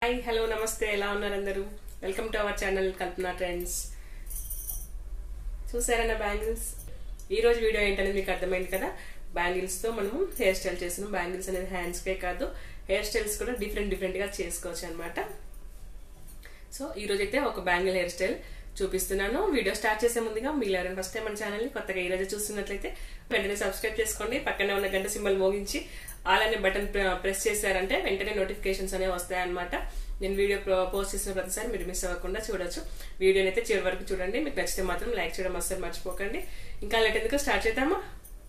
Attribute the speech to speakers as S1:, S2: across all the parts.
S1: hi hello నమస్తే ఎలా ఉన్నారు అందరూ welcome to our channel Kalpana trends చూసారా నా బ్యాంగిల్స్ ఈ రోజు వీడియో ఏంటనేది మీకు అర్థమైంది కదా బ్యాంగిల్స్ తో మనము హెయిర్ స్టైల్ చేస్తున్నాం బ్యాంగిల్స్ అనేది హ్యాండ్స్ కే కాదు హెయిర్ స్టైల్స్ కూడా డిఫరెంట్ డిఫరెంట్ గా చేసుకోవచ్చు అనమాట సో ఈ రోజు అయితే ఒక బ్యాంగిల్ హెయిర్ స్టైల్ చూపిస్తున్నాను వీడియో స్టార్ట్ చేసే ముందుగా మీరు ఎవరైనా ఫస్ట్ టైం మన ఛానల్ని కొత్తగా ఈ రోజు చూస్తున్నట్లయితే వెంటనే సబ్స్క్రైబ్ చేసుకోండి పక్కనే ఉన్న గంట సింబల్ మోగించి ఆల్ అనే బటన్ ప్రెస్ చేశారంటే వెంటనే నోటిఫికేషన్స్ అనేవి వస్తాయన్నమాట నేను వీడియో పోస్ట్ చేసిన ప్రతిసారి మీరు మిస్ అవ్వకుండా చూడొచ్చు వీడియోని అయితే చివరి వరకు చూడండి మీకు నచ్చితే మాత్రం లైక్ చేయడం అస్సలు మర్చిపోకండి ఇంకా లేట్ ఎందుకు స్టార్ట్ చేద్దామా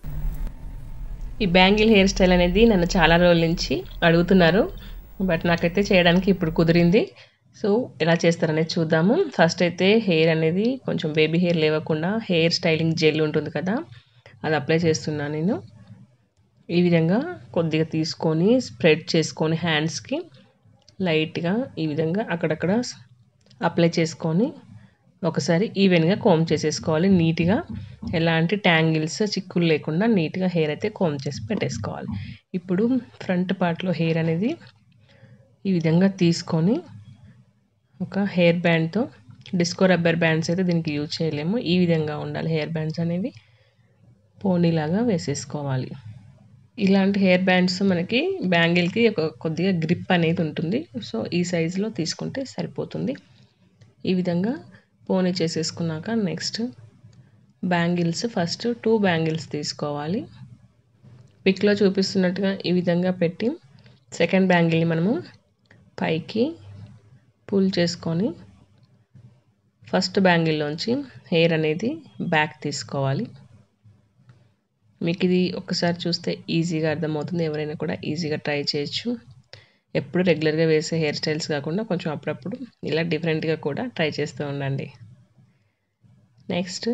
S1: ఈ బ్యాంగిల్ హెయిర్ స్టైల్ అనేది నన్ను చాలా రోజుల నుంచి అడుగుతున్నారు బట్ నాకైతే చేయడానికి ఇప్పుడు కుదిరింది సో ఎలా చేస్తారనేది చూద్దాము ఫస్ట్ అయితే హెయిర్ అనేది కొంచెం బేబీ హెయిర్ లేవకుండా హెయిర్ స్టైలింగ్ జెల్ ఉంటుంది కదా అది అప్లై చేస్తున్నాను నేను ఈ విధంగా కొద్దిగా తీసుకొని స్ప్రెడ్ చేసుకొని హ్యాండ్స్కి లైట్గా ఈ విధంగా అక్కడక్కడ అప్లై చేసుకొని ఒకసారి ఈవెన్గా కోమ్ చేసేసుకోవాలి నీట్గా ఎలాంటి ట్యాంగిల్స్ చిక్కులు లేకుండా నీట్గా హెయిర్ అయితే కోమ్ చేసి పెట్టేసుకోవాలి ఇప్పుడు ఫ్రంట్ పార్ట్లో హెయిర్ అనేది ఈ విధంగా తీసుకొని ఒక హెయిర్ బ్యాండ్తో డిస్కో రబ్బర్ బ్యాండ్స్ అయితే దీనికి యూజ్ చేయలేము ఈ విధంగా ఉండాలి హెయిర్ బ్యాండ్స్ అనేవి పోనీలాగా వేసేసుకోవాలి ఇలాంటి హెయిర్ బ్యాండ్స్ మనకి బ్యాంగిల్కి ఒక కొద్దిగా గ్రిప్ అనేది ఉంటుంది సో ఈ సైజులో తీసుకుంటే సరిపోతుంది ఈ విధంగా పోనీ చేసేసుకున్నాక next bangles first two bangles తీసుకోవాలి పిక్లో చూపిస్తున్నట్టుగా ఈ విధంగా పెట్టి సెకండ్ బ్యాంగిల్ని మనము పైకి పుల్ చేసుకొని ఫస్ట్ బ్యాంగిల్లోంచి హెయిర్ అనేది బ్యాక్ తీసుకోవాలి మీకు ఇది ఒకసారి చూస్తే ఈజీగా అర్థమవుతుంది ఎవరైనా కూడా ఈజీగా ట్రై చేయొచ్చు ఎప్పుడు రెగ్యులర్గా వేసే హెయిర్ స్టైల్స్ కాకుండా కొంచెం అప్పుడప్పుడు ఇలా డిఫరెంట్గా కూడా ట్రై చేస్తూ ఉండండి నెక్స్ట్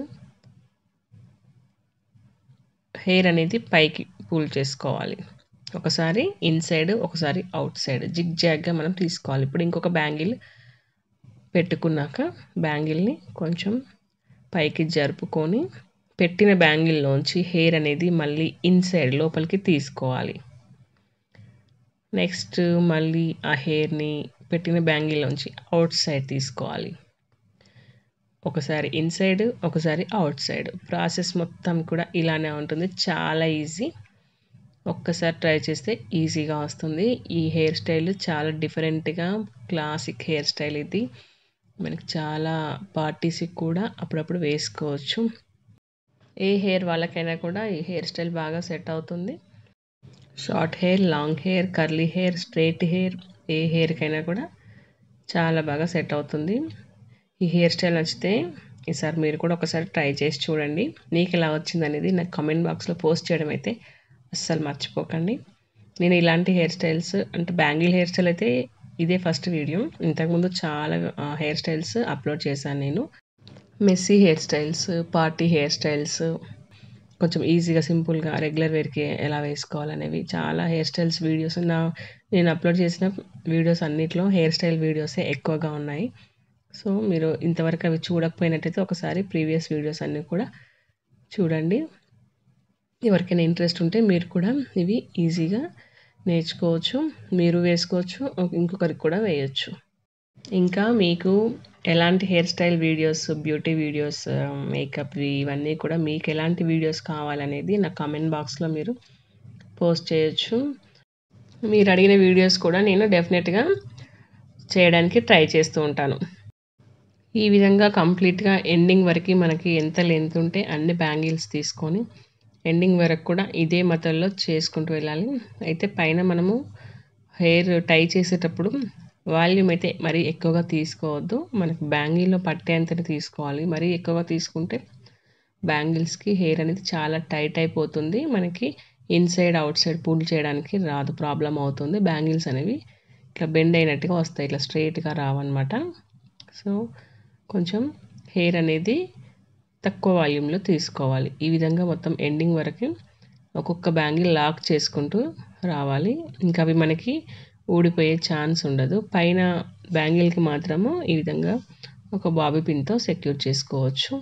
S1: హెయిర్ అనేది పైకి పూల్ చేసుకోవాలి ఒకసారి ఇన్సైడ్ ఒకసారి అవుట్ సైడ్ జిగ్ జాగ్గా మనం తీసుకోవాలి ఇప్పుడు ఇంకొక బ్యాంగిల్ పెట్టుకున్నాక బ్యాంగిల్ని కొంచెం పైకి జరుపుకొని పెట్టిన బ్యాంగిల్లోంచి హెయిర్ అనేది మళ్ళీ ఇన్సైడ్ లోపలికి తీసుకోవాలి నెక్స్ట్ మళ్ళీ ఆ హెయిర్ని పెట్టిన బ్యాంగిల్లోంచి అవుట్ సైడ్ తీసుకోవాలి ఒకసారి ఇన్సైడ్ ఒకసారి అవుట్ సైడ్ ప్రాసెస్ మొత్తం కూడా ఇలానే ఉంటుంది చాలా ఈజీ ఒక్కసారి ట్రై చేస్తే ఈజీగా వస్తుంది ఈ హెయిర్ స్టైల్ చాలా డిఫరెంట్గా క్లాసిక్ హెయిర్ స్టైల్ ఇది మనకి చాలా పార్టీస్కి కూడా అప్పుడప్పుడు వేసుకోవచ్చు ఏ హెయిర్ వాళ్ళకైనా కూడా ఈ హెయిర్ స్టైల్ బాగా సెట్ అవుతుంది short hair long hair curly hair straight hair ఏ హెయిర్కైనా కూడా చాలా బాగా సెట్ అవుతుంది ఈ హెయిర్ స్టైల్ నచ్చితే ఈసారి మీరు కూడా ఒకసారి ట్రై చేసి చూడండి మీకు ఎలా వచ్చింది అనేది నాకు కామెంట్ బాక్స్లో పోస్ట్ చేయడం అయితే అస్సలు మర్చిపోకండి నేను ఇలాంటి హెయిర్ స్టైల్స్ అంటే బ్యాంగిల్ హెయిర్ స్టైల్ అయితే ఇదే ఫస్ట్ వీడియో ఇంతకుముందు చాలా హెయిర్ స్టైల్స్ అప్లోడ్ చేశాను నేను messy hair styles party hair styles కొంచెం ఈజీగా సింపుల్గా రెగ్యులర్ వేర్కి ఎలా వేసుకోవాలనేవి చాలా హెయిర్ స్టైల్స్ వీడియోస్ నా నేను అప్లోడ్ చేసిన వీడియోస్ అన్నిట్లో హెయిర్ స్టైల్ వీడియోసే ఎక్కువగా ఉన్నాయి సో మీరు ఇంతవరకు అవి చూడకపోయినట్టయితే ఒకసారి ప్రీవియస్ వీడియోస్ అన్నీ కూడా చూడండి ఎవరికైనా ఇంట్రెస్ట్ ఉంటే మీరు కూడా ఇవి ఈజీగా నేర్చుకోవచ్చు మీరు వేసుకోవచ్చు ఇంకొకరికి కూడా వేయచ్చు ఇంకా మీకు ఎలాంటి hair style videos beauty videos మేకప్వి ఇవన్నీ కూడా మీకు ఎలాంటి వీడియోస్ కావాలనేది నా కామెంట్ బాక్స్లో మీరు పోస్ట్ చేయొచ్చు మీరు అడిగిన వీడియోస్ కూడా నేను డెఫినెట్గా చేయడానికి ట్రై చేస్తూ ఉంటాను ఈ విధంగా కంప్లీట్గా ఎండింగ్ వరకు మనకి ఎంత లెంత్ ఉంటే అన్ని బ్యాంగిల్స్ తీసుకొని ఎండింగ్ వరకు కూడా ఇదే మెథడ్లో చేసుకుంటూ వెళ్ళాలి అయితే పైన మనము హెయిర్ టై చేసేటప్పుడు వాల్యూమ్ అయితే మరీ ఎక్కువగా తీసుకోవద్దు మనకి బ్యాంగిల్లో పట్టేంతని తీసుకోవాలి మరీ ఎక్కువగా తీసుకుంటే బ్యాంగిల్స్కి హెయిర్ అనేది చాలా టైట్ అయిపోతుంది మనకి ఇన్సైడ్ అవుట్ సైడ్ పుల్ చేయడానికి రాదు ప్రాబ్లం అవుతుంది బ్యాంగిల్స్ అనేవి ఇట్లా బెండ్ అయినట్టుగా వస్తాయి ఇట్లా స్ట్రైట్గా రావన్నమాట సో కొంచెం హెయిర్ అనేది తక్కువ వాల్యూమ్లో తీసుకోవాలి ఈ విధంగా మొత్తం ఎండింగ్ వరకు ఒక్కొక్క బ్యాంగిల్ లాక్ చేసుకుంటూ రావాలి ఇంకా అవి మనకి ఊడిపోయే ఛాన్స్ ఉండదు పైన బ్యాంగిల్కి మాత్రము ఈ విధంగా ఒక బాబీ పిన్తో సెక్యూర్ చేసుకోవచ్చు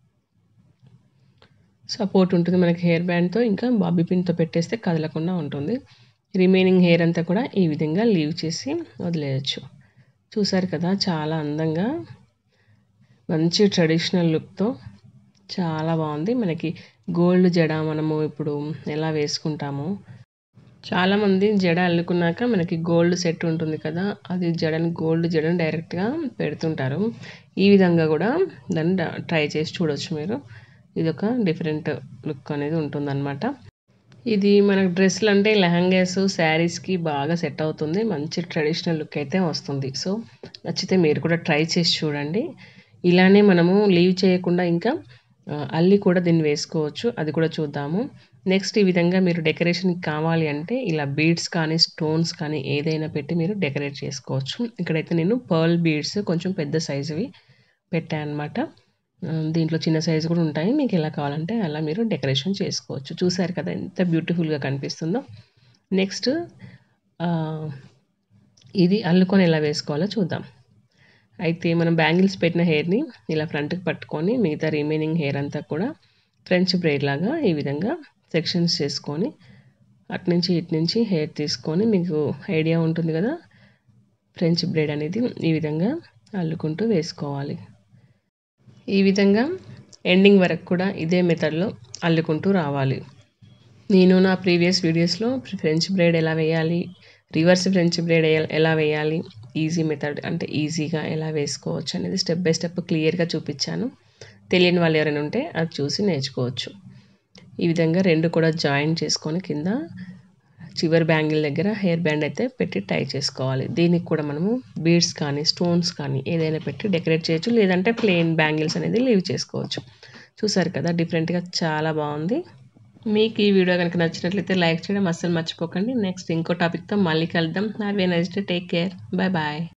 S1: సపోర్ట్ ఉంటుంది మనకి హెయిర్ బ్యాండ్తో ఇంకా బాబీ పిన్తో పెట్టేస్తే కదలకుండా ఉంటుంది రిమైనింగ్ హెయిర్ అంతా కూడా ఈ విధంగా లీవ్ చేసి వదిలేయచ్చు చూసారు కదా చాలా అందంగా మంచి ట్రెడిషనల్ లుక్తో చాలా బాగుంది మనకి గోల్డ్ జడ మనము ఇప్పుడు ఎలా వేసుకుంటామో చాలామంది జడ అల్లుకున్నాక మనకి గోల్డ్ సెట్ ఉంటుంది కదా అది జడని గోల్డ్ జడని డైరెక్ట్గా పెడుతుంటారు ఈ విధంగా కూడా దాన్ని ట్రై చేసి చూడొచ్చు మీరు ఇది ఒక డిఫరెంట్ లుక్ అనేది ఉంటుందన్నమాట ఇది మనకు డ్రెస్సులు అంటే లెహంగాస్ శారీస్కి బాగా సెట్ అవుతుంది మంచి ట్రెడిషనల్ లుక్ అయితే వస్తుంది సో నచ్చితే మీరు కూడా ట్రై చేసి చూడండి ఇలానే మనము లీవ్ చేయకుండా ఇంకా ఆ, అల్లి కూడా దీన్ని వేసుకోవచ్చు అది కూడా చూద్దాము నెక్స్ట్ ఈ విధంగా మీరు డెకరేషన్ కావాలి అంటే ఇలా బీడ్స్ కానీ స్టోన్స్ కానీ ఏదైనా పెట్టి మీరు డెకరేట్ చేసుకోవచ్చు ఇక్కడైతే నేను పర్ల్ బీడ్స్ కొంచెం పెద్ద సైజువి పెట్టాను అనమాట దీంట్లో చిన్న సైజు కూడా ఉంటాయి మీకు ఎలా కావాలంటే అలా మీరు డెకరేషన్ చేసుకోవచ్చు చూసారు కదా ఎంత బ్యూటిఫుల్గా కనిపిస్తుందో నెక్స్ట్ ఇది అల్లుకొని ఎలా వేసుకోవాలో చూద్దాం అయితే మనం బ్యాంగిల్స్ పెట్టిన హెయిర్ని ఇలా ఫ్రంట్కి పట్టుకొని మిగతా రిమైనింగ్ హెయిర్ అంతా కూడా ఫ్రెంచ్ బ్రైడ్ లాగా ఈ విధంగా సెక్షన్స్ చేసుకొని అటు నుంచి ఇటు నుంచి హెయిర్ తీసుకొని మీకు ఐడియా ఉంటుంది కదా ఫ్రెంచ్ బ్రైడ్ అనేది ఈ విధంగా అల్లుకుంటూ వేసుకోవాలి ఈ విధంగా ఎండింగ్ వరకు కూడా ఇదే మెథడ్లో అల్లుకుంటూ రావాలి నేను నా ప్రీవియస్ వీడియోస్లో ఫ్రెంచ్ బ్రైడ్ ఎలా వేయాలి రివర్స్ ఫ్రెంచ్ బ్రైడ్ ఎలా వేయాలి ఈజీ మెథడ్ అంటే ఈజీగా ఎలా వేసుకోవచ్చు అనేది స్టెప్ బై స్టెప్ క్లియర్గా చూపించాను తెలియని వాళ్ళు ఎవరైనా ఉంటే అది చూసి నేర్చుకోవచ్చు ఈ విధంగా రెండు కూడా జాయిన్ చేసుకొని కింద చివరి బ్యాంగిల్ దగ్గర హెయిర్ బ్యాండ్ అయితే పెట్టి టై చేసుకోవాలి దీనికి కూడా మనము బీడ్స్ కానీ స్టోన్స్ కానీ ఏదైనా పెట్టి డెకరేట్ చేయొచ్చు లేదంటే ప్లెయిన్ బ్యాంగిల్స్ అనేది లీవ్ చేసుకోవచ్చు చూసారు కదా డిఫరెంట్గా చాలా బాగుంది మీకు ఈ వీడియో కనుక నచ్చినట్లయితే లైక్ చేయడం అస్సలు మర్చిపోకండి నెక్స్ట్ ఇంకో టాపిక్తో మళ్ళీ కలుద్దాం have a nice day take care bye bye